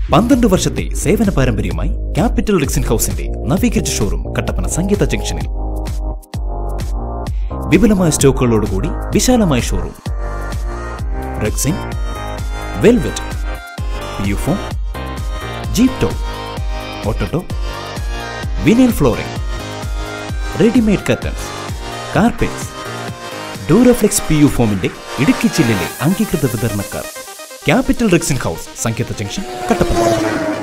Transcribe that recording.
പന്ത്രണ്ട് വർഷത്തെ സേവന പാരമ്പര്യവുമായി ക്യാപിറ്റൽ റിക്സിൻ ഹൗസിന്റെ നവീകരിച്ച ഷോറൂം കട്ടപ്പന സംഗീത ജംഗ്ഷനിൽ വിപുലമായ സ്റ്റോക്കുകളോടുകൂടി വിശാലമായ showroom rexine velvet UFoam Jeep top ഓട്ടോട്ടോ vinyl flooring readymade curtains carpets Duroflex P U ഫോമിന്റെ ഇടുക്കി ജില്ലയിലെ അംഗീകൃത വിതരണക്കാർ Capital Rexine House Sangeetha junction Kattappana